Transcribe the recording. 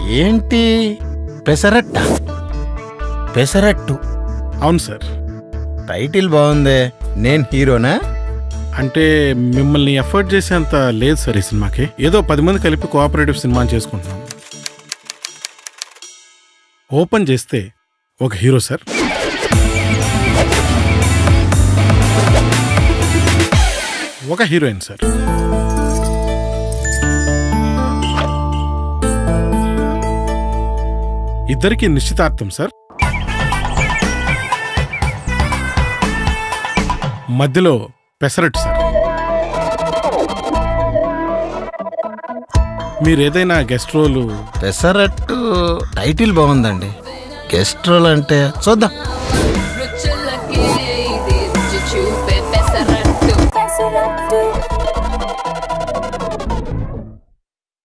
ఏంటి పెసరట్ట పెసరట్టు అవును sir title బాగుందే నేను హీరోనా అంటే మిమ్మల్ని ఎఫర్ట్ చేసేంత లేదు సార్ ఈ సినిమాకి ఏదో పది మంది కలిపి కోఆపరేటివ్ సినిమా చేసుకుంటున్నాం ఓపెన్ చేస్తే ఒక హీరో సార్ ఒక హీరోయిన్ సార్ ఇద్దరికి నిశ్చితార్థం సార్ మధ్యలో పెసరట్టు సార్ మీరు ఏదైనా గెస్ట్ రోలు పెసరట్టు టైటిల్ బాగుందండి గెస్ట్ రోల్ అంటే చూద్దాం రుచులకే ఇది రుచి చూపే పెసరట్టు